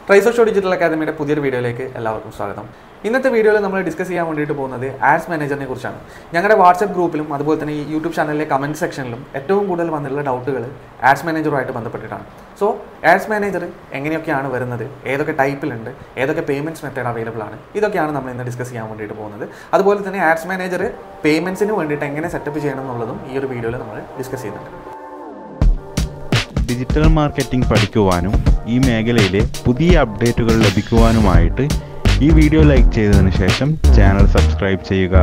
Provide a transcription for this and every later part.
ട്രൈസോ show digital അക്കാദമിയുടെ പുതിയൊരു വീഡിയോയിലേക്ക് എല്ലാവർക്കും സ്വാഗതം ഇന്നത്തെ വീഡിയോയിൽ നമ്മൾ ഡിസ്കസ് ചെയ്യാൻ വേണ്ടിയിട്ട് പോകുന്നത് ആഡ്സ് മാനേജറിനെ കുറിച്ചാണ് ഞങ്ങളുടെ വാട്സപ്പ് ഗ്രൂപ്പിലും അതുപോലെ തന്നെ ഈ യൂട്യൂബ് ചാനലിലെ കമൻറ്റ് സെക്ഷനിലും ഏറ്റവും കൂടുതൽ വന്നിട്ടുള്ള ഡൗട്ടുകൾ ആഡ്സ് മാനേജറുമായിട്ട് ബന്ധപ്പെട്ടിട്ടാണ് സോ ആഡ്സ് മാനേജർ എങ്ങനെയൊക്കെയാണ് വരുന്നത് ഏതൊക്കെ ടൈപ്പിലുണ്ട് ഏതൊക്കെ പേയ്മെൻറ്റ്സ് മെത്തേഡ് അവൈലബിൾ ആണ് ഇതൊക്കെയാണ് നമ്മൾ ഇന്ന് ഡിസ്കസ് ചെയ്യാൻ വേണ്ടിയിട്ട് പോകുന്നത് അതുപോലെ തന്നെ ആഡ്സ് മാനേജർ പേയ്മെൻറ്റ്സിന് വേണ്ടിയിട്ട് എങ്ങനെ സെറ്റപ്പ് ചെയ്യണം എന്നുള്ളതും ഈ ഒരു വീഡിയോയിൽ നമ്മൾ ഡിസ്കസ് ചെയ്യുന്നുണ്ട് ഡിജിറ്റൽ മാർക്കറ്റിംഗ് പഠിക്കുവാനും ഈ മേഖലയിലെ പുതിയ അപ്ഡേറ്റുകൾ ലഭിക്കുവാനുമായിട്ട് ഈ വീഡിയോ ലൈക്ക് ചെയ്തതിനു ശേഷം ചാനൽ സബ്സ്ക്രൈബ് ചെയ്യുക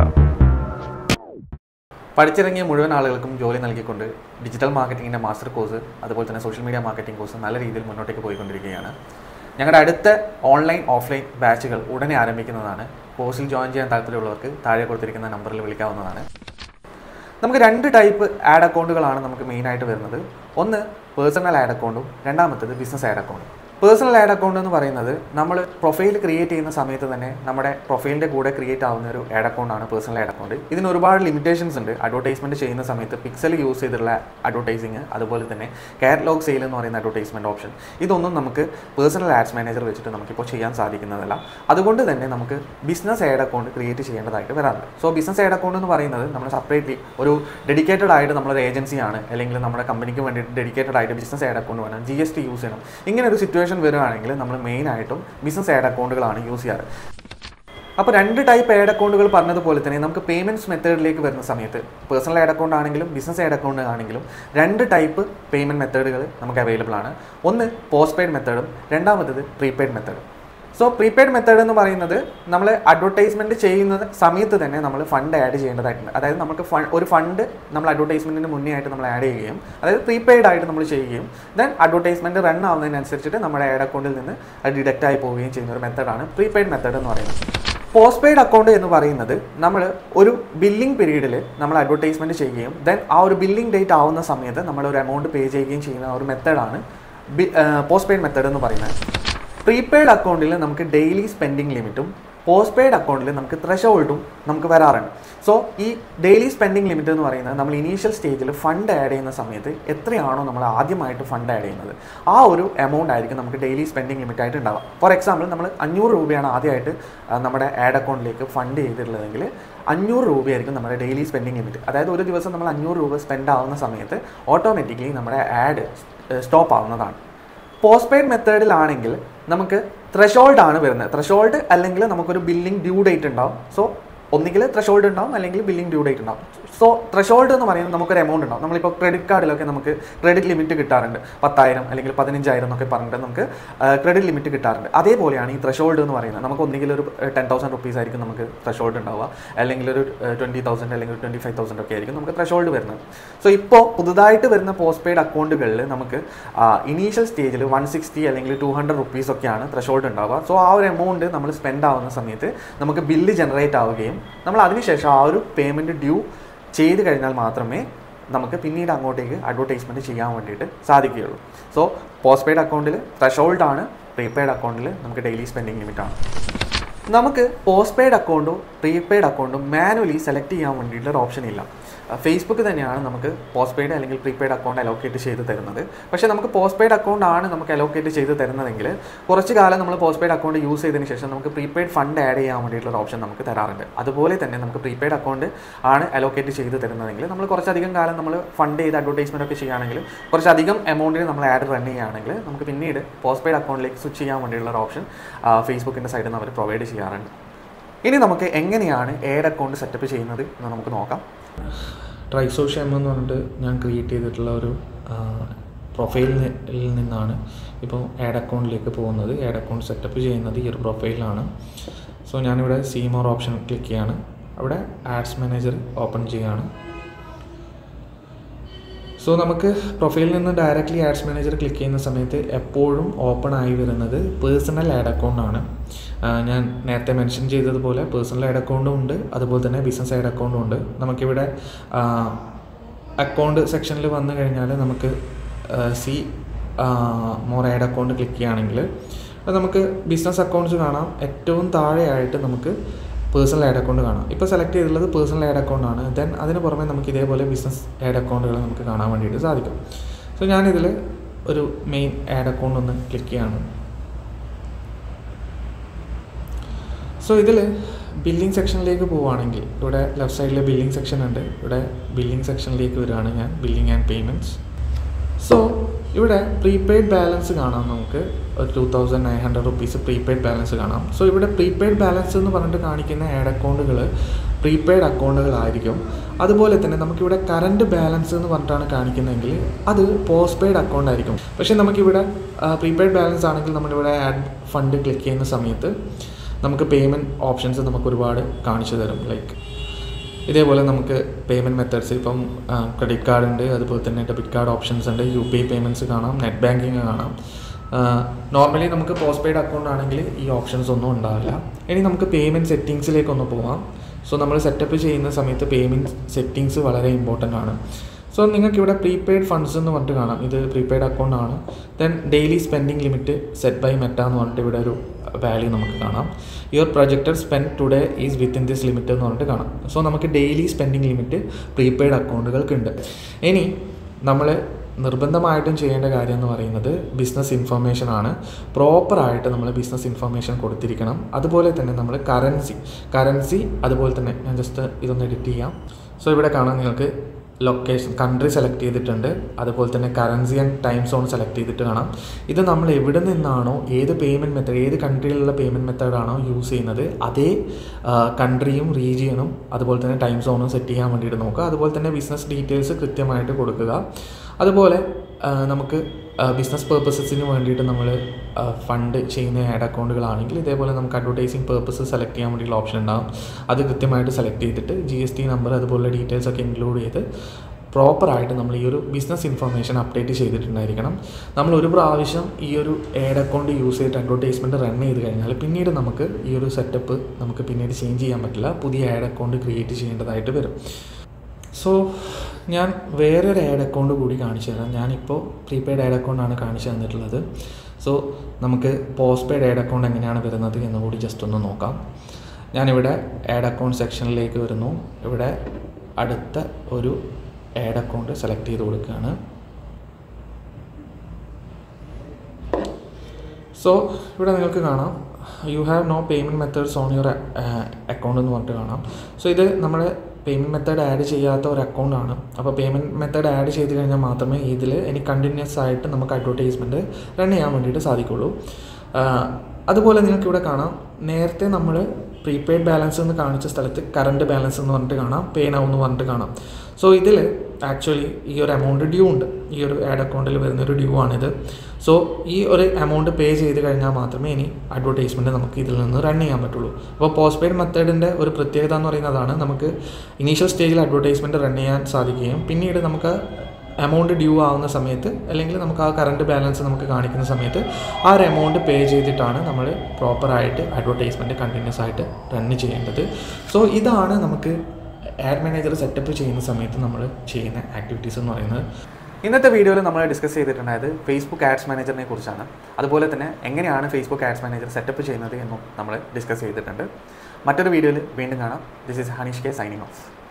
പഠിച്ചിറങ്ങിയ മുഴുവൻ ആളുകൾക്കും ജോലി നൽകിക്കൊണ്ട് ഡിജിറ്റൽ മാർക്കറ്റിംഗിൻ്റെ മാസ്റ്റർ കോഴ്സ് അതുപോലെ തന്നെ സോഷ്യൽ മീഡിയ മാർക്കറ്റിംഗ് കോഴ്സ് നല്ല രീതിയിൽ മുന്നോട്ടേക്ക് പോയിക്കൊണ്ടിരിക്കുകയാണ് ഞങ്ങളുടെ അടുത്ത ഓൺലൈൻ ഓഫ്ലൈൻ ബാച്ചുകൾ ഉടനെ ആരംഭിക്കുന്നതാണ് കോഴ്സിൽ ജോയിൻ ചെയ്യാൻ താല്പര്യമുള്ളവർക്ക് താഴെ കൊടുത്തിരിക്കുന്ന നമ്പറിൽ വിളിക്കാവുന്നതാണ് നമുക്ക് രണ്ട് ടൈപ്പ് ആഡ് അക്കൗണ്ടുകളാണ് നമുക്ക് മെയിനായിട്ട് വരുന്നത് ഒന്ന് പേഴ്സണൽ ആഡ് അക്കൗണ്ടും രണ്ടാമത്തേത് ബിസിനസ് ആഡ് അക്കൗണ്ടും പേഴ്സണൽ ആഡ് അക്കൗണ്ട് എന്ന് പറയുന്നത് നമ്മൾ പ്രൊഫൈൽ ക്രിയേറ്റ് ചെയ്യുന്ന സമയത്ത് തന്നെ നമ്മുടെ പ്രൊഫൈലിൻ്റെ കൂടെ ക്രിയേറ്റ് ആവുന്ന ഒരു ആഡ് അക്കൗണ്ടാണ് പേഴ്സണൽ ആഡ് അക്കൗണ്ട് ഇതിന് ഒരുപാട് ലിമിറ്റേഷൻസ് ഉണ്ട് അഡ്വർടൈസ്മെൻറ്റ് ചെയ്യുന്ന സമയത്ത് പിക്സൽ യൂസ് ചെയ്തിട്ടുള്ള അഡ്വർടൈസിങ് അതുപോലെ തന്നെ കാറ്റലോഗ് സെയിൽ എന്ന് പറയുന്ന അഡ്വർടൈസ്മെൻറ്റ് ഓപ്ഷൻ ഇതൊന്നും നമുക്ക് പേഴ്സണൽ ആഡ്സ് മാനേജർ വെച്ചിട്ട് നമുക്കിപ്പോൾ ചെയ്യാൻ സാധിക്കുന്നതല്ല അതുകൊണ്ട് തന്നെ നമുക്ക് ബിസിനസ് ആഡ് അക്കൗണ്ട് ക്രിയേറ്റ് ചെയ്യേണ്ടതായിട്ട് വരാറുണ്ട് സോ ബിസിനസ് ആഡ് അക്കൗണ്ട് എന്ന് പറയുന്നത് നമ്മൾ സെപ്പറേറ്റ്ലി ഒരു ഡെഡിക്കേറ്റഡ് ആയിട്ട് നമ്മളൊരു ഏജൻസിയാണ് അല്ലെങ്കിൽ നമ്മുടെ കമ്പനിക്ക് വേണ്ടിയിട്ട് ഡെഡിക്കേറ്റഡ് ആയിട്ട് ബിസിനസ് ആഡ് അക്കൗണ്ട് വേണം ജി എസ് ടി യൂസ് ചെയ്യണം ഇങ്ങനെ ഒരു സിറ്റുവേഷൻ വരികയാണെങ്കിൽ നമ്മൾ മെയിൻ ആയിട്ടും ബിസിനസ് ആഡ് അക്കൗണ്ടുകളാണ് യൂസ് ചെയ്യാറ് അപ്പോൾ രണ്ട് ടൈപ്പ് ആഡ് അക്കൗണ്ടുകൾ പറഞ്ഞതുപോലെ തന്നെ നമുക്ക് പേയ്മെൻറ്റ്സ് മെത്തേഡിലേക്ക് വരുന്ന സമയത്ത് പേഴ്സണൽ ആഡ് അക്കൗണ്ട് ആണെങ്കിലും ബിസിനസ് ആഡ് അക്കൗണ്ട് ആണെങ്കിലും രണ്ട് ടൈപ്പ് പേയ്മെൻറ്റ് മെത്തേഡുകൾ നമുക്ക് അവൈലബിൾ ആണ് ഒന്ന് പോസ്റ്റ് പെയ്ഡ് മെത്തേഡും രണ്ടാമത്തേത് പ്രീപെയ്ഡ് മെത്തേഡും സോ പ്രീപെയ്ഡ് മെത്തേഡ് എന്ന് പറയുന്നത് നമ്മൾ അഡ്വർടൈസ്മെൻറ്റ് ചെയ്യുന്ന സമയത്ത് തന്നെ നമ്മൾ ഫണ്ട് ആഡ് ചെയ്യേണ്ടതായിട്ടുണ്ട് അതായത് നമുക്ക് ഫ ഒരു ഫണ്ട് നമ്മൾ അഡ്വർടൈസ്മെൻറ്റിന് മുന്നേ ആയിട്ട് നമ്മൾ ആഡ് ചെയ്യുകയും അതായത് പ്രീപെയ്ഡ് ആയിട്ട് നമ്മൾ ചെയ്യുകയും ദെൻ അഡ്വർടൈസ്മെൻറ്റ് റൺ ആവുന്നതിനനുസരിച്ചിട്ട് നമ്മുടെ ആഡ് അക്കൗണ്ടിൽ നിന്ന് അത് ഡിഡക്റ്റ് ആയി പോവുകയും ചെയ്യുന്ന ഒരു മെത്തേഡാണ് പ്രീപെയ്ഡ് മെത്തേഡ് എന്ന് പറയുന്നത് പോസ്റ്റ് പെയ്ഡ് അക്കൗണ്ട് എന്ന് പറയുന്നത് നമ്മൾ ഒരു ബില്ലിംഗ് പീരീഡിൽ നമ്മൾ അഡ്വർടൈസ്മെൻറ്റ് ചെയ്യുകയും ദെൻ ആ ഒരു ബില്ലിംഗ് ഡേറ്റ് ആവുന്ന സമയത്ത് നമ്മൾ ഒരു എമൗണ്ട് പേ ചെയ്യുകയും ചെയ്യുന്ന ഒരു മെത്തേഡാണ് പോസ്റ്റ് പെയ്ഡ് മെത്തേഡ് എന്ന് പറയുന്നത് പ്രീപെയ്ഡ് അക്കൗണ്ടിൽ നമുക്ക് ഡെയിലി സ്പെൻഡിങ് ലിമിറ്റും പോസ്റ്റ് പെയ്ഡ് അക്കൗണ്ടിൽ നമുക്ക് ത്രഷോൾഡും നമുക്ക് വരാറുണ്ട് സോ ഈ ഡെയിലി സ്പെൻഡിങ് ലിമിറ്റ് എന്ന് പറയുന്നത് നമ്മൾ ഇനീഷ്യൽ സ്റ്റേജിൽ ഫണ്ട് ആഡ് ചെയ്യുന്ന സമയത്ത് എത്രയാണോ നമ്മൾ ആദ്യമായിട്ട് ഫണ്ട് ആഡ് ചെയ്യുന്നത് ആ ഒരു എമൗണ്ട് ആയിരിക്കും നമുക്ക് ഡെയിലി സ്പെൻഡിങ് ലിമിറ്റ് ആയിട്ട് ഉണ്ടാവുക ഫോർ എക്സാമ്പിൾ നമ്മൾ അഞ്ഞൂറ് രൂപയാണ് ആദ്യമായിട്ട് ആ, നമ്മുടെ ആഡ് അക്കൗണ്ടിലേക്ക് ഫണ്ട് ചെയ്തിട്ടുള്ളതെങ്കിൽ അഞ്ഞൂറ് രൂപയായിരിക്കും നമ്മുടെ ഡെയിലി സ്പെൻഡിങ് ലിമിറ്റ് അതായത് ഒരു ദിവസം നമ്മൾ അഞ്ഞൂറ് രൂപ സ്പെൻഡ് ആവുന്ന സമയത്ത് ഓട്ടോമാറ്റിക്കലി നമ്മുടെ ആഡ് സ്റ്റോപ്പ് ആവുന്നതാണ് പോസ്റ്റ് പെയ്ഡ് മെത്തേഡിലാണെങ്കിൽ നമുക്ക് ത്രഷോൾഡ് ആണ് വരുന്നത് ത്രഷോൾഡ് അല്ലെങ്കിൽ നമുക്കൊരു ബില്ലിംഗ് ഡ്യൂ ഡേറ്റ് ഉണ്ടാവും സോ ഒന്നുകിൽ ത്രഷോൾഡ് ഉണ്ടാവും അല്ലെങ്കിൽ ബില്ലിംഗ് ഡ്യൂ ഡേറ്റ് ഉണ്ടാവും സോ ത്രഷോൾഡ് എന്ന് പറയുന്നത് നമുക്കൊരു എമൗണ്ട് ഉണ്ടാവും നമ്മളിപ്പോൾ ക്രെഡിറ്റ് കാർഡിലൊക്കെ നമുക്ക് ക്രെഡിറ്റ് ലിമിറ്റ് കിട്ടാറുണ്ട് പത്തായിരം അല്ലെങ്കിൽ പതിനഞ്ചായിരം എന്നൊക്കെ പറഞ്ഞിട്ട് നമുക്ക് ക്രെഡിറ്റ് ലിമിറ്റ് കിട്ടാറുണ്ട് അതേപോലെയാണ് ഈ ത്രഷോൾഡ് എന്ന് പറയുന്നത് നമുക്ക് ഒന്നുകിൽ ഒരു ടെൻ തൗസൻഡ് റുപ്പീസ് ആയിരിക്കും നമുക്ക് ത്രഷോൾഡ് ഉണ്ടാവുക അല്ലെങ്കിൽ ഒരു ട്വൻറ്റി തൗസൻഡ് അല്ലെങ്കിൽ ട്വൻറ്റി ഫൈവ് തൗസൻഡ് ഒക്കെ ആയിരിക്കും നമുക്ക് ത്രഷോൾഡ് വരുന്നത് സോ ഇപ്പോൾ പുതുതായിട്ട് വരുന്ന പോസ്റ്റ് പെയ്ഡ് അക്കൗണ്ടുകളിൽ നമുക്ക് ഇനീഷ്യൽ സ്റ്റേജിൽ വൺ സിക്സ്റ്റി അല്ലെങ്കിൽ ടു ഹൺഡ്രഡ് റുപ്പീസ് ഒക്കെയാണ് ത്രഷോൾഡ് ഉണ്ടാവുക സോ ആ ഒരു എമൗണ്ട് നമ്മൾ സ്പെൻഡ് ആവുന്ന സമയത്ത് നമുക്ക് ബില്ല് ജനറേറ്റ് ആവുകയും നമ്മൾ അതിനുശേഷം ആ ഒരു പേയ്മെൻറ്റ് ഡ്യൂ ചെയ്ത് കഴിഞ്ഞാൽ മാത്രമേ നമുക്ക് പിന്നീട് അങ്ങോട്ടേക്ക് അഡ്വർടൈസ്മെൻറ്റ് ചെയ്യാൻ വേണ്ടിയിട്ട് സാധിക്കുകയുള്ളൂ സോ പോസ്റ്റ് പെയ്ഡ് അക്കൗണ്ടിൽ ത്രഷോൾഡ് ആണ് പ്രീപെയ്ഡ് അക്കൗണ്ടിൽ നമുക്ക് ഡെയിലി സ്പെൻഡിങ് ലിമിറ്റ് ആണ് നമുക്ക് പോസ്റ്റ് പെയ്ഡ് അക്കൗണ്ടും പ്രീപെയ്ഡ് അക്കൗണ്ടും മാനുവലി സെലക്ട് ചെയ്യാൻ വേണ്ടിയിട്ടുള്ള ഒരു ഓപ്ഷൻ ഇല്ല ഫേസ്ബുക്ക് തന്നെയാണ് നമുക്ക് പോസ്റ്റ് പെയ്ഡ് അല്ലെങ്കിൽ പ്രീപെയ്ഡ് അക്കൗണ്ട് അലോക്കേറ്റ് ചെയ്ത് തരുന്നത് പക്ഷേ നമുക്ക് പോസ്റ്റ് പെയ്ഡ് അക്കൗണ്ട് ആണ് നമുക്ക് അലോക്കേറ്റ് ചെയ്ത് തരുന്നതെങ്കിൽ കുറച്ച് കാലം നമ്മൾ പോസ്റ്റ് പെയ്ഡ് അക്കൗണ്ട് യൂസ് ചെയ്തതിന് ശേഷം നമുക്ക് പ്രീപെയ്ഡ് ഫണ്ട് ആഡ് ചെയ്യാൻ വേണ്ടിയിട്ടുള്ള ഓപ്ഷൻ നമുക്ക് തരാറുണ്ട് അതുപോലെ തന്നെ നമുക്ക് പ്രീപെയ്ഡ് അക്കൗണ്ട് ആണ് അലോക്കേറ്റ് ചെയ്ത് തരുന്നതെങ്കിൽ നമ്മൾ കുറച്ചധികം കാലം നമ്മൾ ഫണ്ട് ചെയ്ത് അഡ്വർടൈസ്മെൻ്റ് ഒക്കെ ചെയ്യുകയാണെങ്കിൽ കുറച്ചധികം എമൗണ്ടിന് നമ്മൾ ആഡ് റൺ ചെയ്യുകയാണെങ്കിൽ നമുക്ക് പിന്നീട് പോസ്റ്റ് പെയ്ഡ് അക്കൗണ്ടിലേക്ക് സ്വിച്ച് ചെയ്യാൻ വേണ്ടിയുള്ള ഒരു ഓപ്ഷൻ ഫേസ്ബുക്കിൻ്റെ സൈഡിൽ നിന്ന് അവർ പ്രൊവൈഡ് ചെയ്യാറുണ്ട് ഇനി നമുക്ക് എങ്ങനെയാണ് ഏഡ് അക്കൗണ്ട് സെറ്റപ്പ് ചെയ്യുന്നത് എന്ന് നമുക്ക് നോക്കാം ട്രൈസോഷ്യം എന്ന് പറഞ്ഞിട്ട് ഞാൻ ക്രിയേറ്റ് ചെയ്തിട്ടുള്ള ഒരു പ്രൊഫൈലിൽ നിന്നാണ് ഇപ്പോൾ ആഡ് അക്കൗണ്ടിലേക്ക് പോകുന്നത് ആഡ് അക്കൗണ്ട് സെറ്റപ്പ് ചെയ്യുന്നത് ഈ ഒരു പ്രൊഫൈലാണ് സോ ഞാനിവിടെ സീ മോർ ഓപ്ഷൻ ക്ലിക്ക് ചെയ്യാണ് അവിടെ ആഡ്സ് മാനേജർ ഓപ്പൺ ചെയ്യാണ് സോ നമുക്ക് പ്രൊഫൈലിൽ നിന്ന് ഡയറക്റ്റ്ലി ആഡ്സ് മാനേജർ ക്ലിക്ക് ചെയ്യുന്ന സമയത്ത് എപ്പോഴും ഓപ്പൺ ആയി വരുന്നത് പേഴ്സണൽ ആഡ് അക്കൗണ്ടാണ് ഞാൻ നേരത്തെ മെൻഷൻ ചെയ്തതുപോലെ പേഴ്സണൽ ആഡ് അക്കൗണ്ടും ഉണ്ട് അതുപോലെ തന്നെ ബിസിനസ് ആഡ് അക്കൗണ്ടും ഉണ്ട് നമുക്കിവിടെ അക്കൗണ്ട് സെക്ഷനിൽ വന്നു കഴിഞ്ഞാൽ നമുക്ക് see more ad account click ചെയ്യുകയാണെങ്കിൽ അത് നമുക്ക് ബിസിനസ് അക്കൗണ്ട്സ് കാണാം ഏറ്റവും താഴെയായിട്ട് നമുക്ക് പേഴ്സണൽ ആഡ് അക്കൗണ്ട് കാണാം ഇപ്പോൾ സെലക്ട് ചെയ്തിട്ടുള്ളത് പേഴ്സണൽ ആഡ് അക്കൗണ്ട് ആണ് ദെൻ അതിന് പുറമെ നമുക്ക് ഇതേപോലെ ബിസിനസ് ആഡ് അക്കൗണ്ടുകൾ നമുക്ക് കാണാൻ വേണ്ടിയിട്ട് സാധിക്കും സോ ഞാനിതിൽ ഒരു മെയിൻ ആഡ് അക്കൗണ്ട് ഒന്ന് ക്ലിക്ക് ചെയ്യാണ് സോ ഇതിൽ ബില്ലിംഗ് സെക്ഷനിലേക്ക് പോവുകയാണെങ്കിൽ ഇവിടെ ലെഫ്റ്റ് സൈഡിൽ ബില്ലിംഗ് സെക്ഷൻ ഉണ്ട് ഇവിടെ ബില്ലിംഗ് സെക്ഷനിലേക്ക് വരികയാണ് ഞാൻ ബില്ലിംഗ് ആൻഡ് പേയ്മെൻറ്റ്സ് സോ ഇവിടെ പ്രീപെയ്ഡ് ബാലൻസ് കാണാം നമുക്ക് ഒരു two thousand nine hundred rupees prepaid balance കാണാം സോ ഇവിടെ പ്രീപെയ്ഡ് ബാലൻസ് എന്ന് പറഞ്ഞിട്ട് കാണിക്കുന്ന ആഡ് അക്കൗണ്ടുകൾ പ്രീപെയ്ഡ് അക്കൗണ്ടുകളായിരിക്കും അതുപോലെ തന്നെ നമുക്കിവിടെ കറണ്ട് ബാലൻസ് എന്ന് പറഞ്ഞിട്ടാണ് കാണിക്കുന്നതെങ്കിൽ അത് പോസ്റ്റ് പെയ്ഡ് അക്കൗണ്ട് ആയിരിക്കും പക്ഷേ നമുക്കിവിടെ പ്രീപെയ്ഡ് ബാലൻസ് ആണെങ്കിൽ നമ്മളിവിടെ ആഡ് ഫണ്ട് ക്ലിക്ക് ചെയ്യുന്ന സമയത്ത് നമുക്ക് പേയ്മെൻറ്റ് ഓപ്ഷൻസ് നമുക്ക് ഒരുപാട് കാണിച്ചു തരും ലൈക്ക് ഇതേപോലെ നമുക്ക് പേയ്മെൻറ്റ് മെത്തേഡ്സ് ഇപ്പം ക്രെഡിറ്റ് കാർഡ് ഉണ്ട് അതുപോലെ തന്നെ ഡെബിറ്റ് കാർഡ് ഓപ്ഷൻസ് ഉണ്ട് യു പി ഐ പേയ്മെൻറ്റ്സ് കാണാം നെറ്റ് ബാങ്കിങ് കാണാം നോർമലി നമുക്ക് പോസ്റ്റ് പെയ്ഡ് അക്കൗണ്ട് ആണെങ്കിൽ ഈ ഓപ്ഷൻസ് ഒന്നും ഉണ്ടാവില്ല ഇനി നമുക്ക് പേയ്മെൻറ്റ് സെറ്റിങ്സിലേക്ക് ഒന്ന് പോകാം സോ നമ്മൾ സെറ്റപ്പ് ചെയ്യുന്ന സമയത്ത് പേയ്മെൻറ്റ് സെറ്റിങ്സ് വളരെ ഇമ്പോർട്ടൻ്റ് ആണ് സോ നിങ്ങൾക്ക് ഇവിടെ പ്രീപെയ്ഡ് ഫണ്ട്സ് എന്ന് പറഞ്ഞിട്ട് കാണാം ഇത് പ്രീപെയ്ഡ് അക്കൗണ്ട് ആണ് then daily spending limit set by Meta എന്ന് പറഞ്ഞിട്ട് ഇവിടെ ഒരു വാല്യൂ നമുക്ക് കാണാം your projected spend today is within this limit എന്ന് പറഞ്ഞിട്ട് കാണാം സോ നമുക്ക് ഡെയിലി സ്പെൻഡിങ് ലിമിറ്റ് പ്രീപെയ്ഡ് അക്കൗണ്ടുകൾക്കുണ്ട് ഇനി നമ്മൾ നിർബന്ധമായിട്ടും ചെയ്യേണ്ട കാര്യം എന്ന് പറയുന്നത് ബിസിനസ് ഇൻഫർമേഷൻ ആണ് പ്രോപ്പറായിട്ട് നമ്മൾ ബിസിനസ് ഇൻഫർമേഷൻ കൊടുത്തിരിക്കണം അതുപോലെ തന്നെ നമ്മൾ കറൻസി കറൻസി അതുപോലെ തന്നെ ഞാൻ ജസ്റ്റ് ഇതൊന്ന് എഡിറ്റ് ചെയ്യാം സോ ഇവിടെ കാണാം നിങ്ങൾക്ക് ലൊക്കേഷൻ കൺട്രി സെലക്ട് ചെയ്തിട്ടുണ്ട് അതുപോലെ തന്നെ currency and time zone select ചെയ്തിട്ട് കാണാം ഇത് നമ്മൾ എവിടെ നിന്നാണോ ഏത് പേയ്മെൻറ്റ് മെത്തേഡ് ഏത് കൺട്രിയിലുള്ള പേയ്മെൻറ്റ് മെത്തേഡാണോ യൂസ് ചെയ്യുന്നത് അതേ കൺട്രിയും റീജിയനും അതുപോലെ തന്നെ ടൈം സോണും സെറ്റ് ചെയ്യാൻ വേണ്ടിയിട്ട് നോക്കുക അതുപോലെ തന്നെ ബിസിനസ് ഡീറ്റെയിൽസ് കൃത്യമായിട്ട് കൊടുക്കുക അതുപോലെ ആ, നമുക്ക് ബിസിനസ് പേർപ്പസസിന് വേണ്ടിയിട്ട് നമ്മൾ ഫണ്ട് ചെയ്യുന്ന ആഡ് അക്കൗണ്ടുകളാണെങ്കിൽ ഇതേപോലെ നമുക്ക് അഡ്വർടൈസിങ് പേർപ്പസ് സെലക്ട് ചെയ്യാൻ വേണ്ടിയുള്ള ഓപ്ഷൻ ഉണ്ടാകും അത് കൃത്യമായിട്ട് സെലക്ട് ചെയ്തിട്ട് ജി എസ് ടി നമ്പർ അതുപോലുള്ള ഡീറ്റെയിൽസ് ഒക്കെ ഇൻക്ലൂഡ് ചെയ്ത് പ്രോപ്പറായിട്ട് നമ്മൾ ഈ ഒരു ബിസിനസ് ഇൻഫർമേഷൻ അപ്ഡേറ്റ് ചെയ്തിട്ടുണ്ടായിരിക്കണം നമ്മൾ ഒരു പ്രാവശ്യം ഈ ഒരു ആഡ് അക്കൗണ്ട് യൂസ് ചെയ്തിട്ട് അഡ്വർടൈസ്മെൻറ്റ് റൺ ചെയ്ത് കഴിഞ്ഞാൽ പിന്നീട് നമുക്ക് ഈ ഒരു സെറ്റപ്പ് നമുക്ക് പിന്നീട് ചേഞ്ച് ചെയ്യാൻ പറ്റില്ല പുതിയ ആഡ് അക്കൗണ്ട് ക്രിയേറ്റ് ചെയ്യേണ്ടതായിട്ട് വരും സോ ഞാൻ വേറൊരു ആഡ് അക്കൗണ്ട് കൂടി കാണിച്ചു തരാം ഞാനിപ്പോൾ പ്രീപെയ്ഡ് ആഡ് അക്കൗണ്ടാണ് കാണിച്ചു തന്നിട്ടുള്ളത് സോ നമുക്ക് പോസ്റ്റ് പെയ്ഡ് ആഡ് അക്കൗണ്ട് എങ്ങനെയാണ് വരുന്നത് എന്ന് കൂടി ജസ്റ്റ് ഒന്ന് നോക്കാം ഞാനിവിടെ ആഡ് അക്കൗണ്ട് സെക്ഷനിലേക്ക് വരുന്നു ഇവിടെ അടുത്ത ഒരു ആഡ് അക്കൗണ്ട് സെലക്ട് ചെയ്ത് കൊടുക്കുകയാണ് സോ ഇവിടെ നിങ്ങൾക്ക് കാണാം you have no payment methods on your account എന്ന് പറഞ്ഞിട്ട് കാണാം സോ ഇത് നമ്മൾ പേയ്മെൻറ്റ് മെത്തേഡ് ആഡ് ചെയ്യാത്ത ഒരു അക്കൗണ്ടാണ് അപ്പോൾ പേയ്മെൻറ്റ് മെത്തേഡ് ആഡ് ചെയ്ത് കഴിഞ്ഞാൽ മാത്രമേ ഇതിൽ ഇനി കണ്ടിന്യൂസ് ആയിട്ട് നമുക്ക് അഡ്വർടൈസ്മെൻറ്റ് റൺ ചെയ്യാൻ വേണ്ടിയിട്ട് സാധിക്കുള്ളൂ ആഹ് അതുപോലെ നിങ്ങൾക്ക് ഇവിടെ കാണാം നേരത്തെ നമ്മൾ പ്രീപെയ്ഡ് ബാലൻസ് എന്ന് കാണിച്ച സ്ഥലത്ത് കറണ്ട് ബാലൻസ് എന്ന് പറഞ്ഞിട്ട് കാണാം പേ നൗ എന്ന് പറഞ്ഞിട്ട് കാണാം സോ ഇതിൽ ആക്ച്വലി ഈ ഒരു എമൗണ്ട് ഡ്യൂ ഉണ്ട് ഈ ഒരു ആഡ് അക്കൗണ്ടിൽ വരുന്നൊരു ഡ്യൂ ആണിത് സോ ഈ ഒരു എമൗണ്ട് പേ ചെയ്ത് കഴിഞ്ഞാൽ മാത്രമേ ഇനി അഡ്വർടൈസ്മെൻറ്റ് നമുക്ക് ഇതിൽ നിന്ന് റൺ ചെയ്യാൻ പറ്റുള്ളൂ അപ്പോൾ പോസ്റ്റ് പെയ്ഡ് മെത്തേഡിൻ്റെ ഒരു പ്രത്യേകത എന്ന് പറയുന്നതാണ് നമുക്ക് ഇനീഷ്യൽ സ്റ്റേജിൽ അഡ്വർടൈസ്മെൻറ്റ് റൺ ചെയ്യാൻ സാധിക്കുകയും പിന്നീട് നമുക്ക് എമൗണ്ട് ഡ്യൂ ആവുന്ന സമയത്ത് അല്ലെങ്കിൽ നമുക്ക് ആ കറണ്ട് ബാലൻസ് നമുക്ക് കാണിക്കുന്ന സമയത്ത് ആ ഒരു എമൗണ്ട് പേ ചെയ്തിട്ടാണ് നമ്മൾ പ്രോപ്പറായിട്ട് അഡ്വർടൈസ്മെൻറ്റ് കണ്ടിന്യൂസ് ആയിട്ട് റൺ ചെയ്യേണ്ടത് സോ ഇതാണ് നമുക്ക് ആഡ് മാനേജർ സെറ്റപ്പ് ചെയ്യുന്ന സമയത്ത് നമ്മൾ ചെയ്യുന്ന ആക്ടിവിറ്റീസ് എന്ന് പറയുന്നത് ഇന്നത്തെ വീഡിയോയിൽ നമ്മൾ ഡിസ്കസ് ചെയ്തിട്ടുണ്ടായത് ഫേസ്ബുക്ക് ആഡ്സ് മാനേജറിനെ കുറിച്ചാണ് അതുപോലെ തന്നെ എങ്ങനെയാണ് ഫേസ്ബുക്ക് ആഡ്സ് മാനേജർ സെറ്റപ്പ് ചെയ്യുന്നത് എന്നും നമ്മൾ ഡിസ്കസ് ചെയ്തിട്ടുണ്ട് മറ്റൊരു വീഡിയോയിൽ വീണ്ടും കാണാം this is Hanish K signing of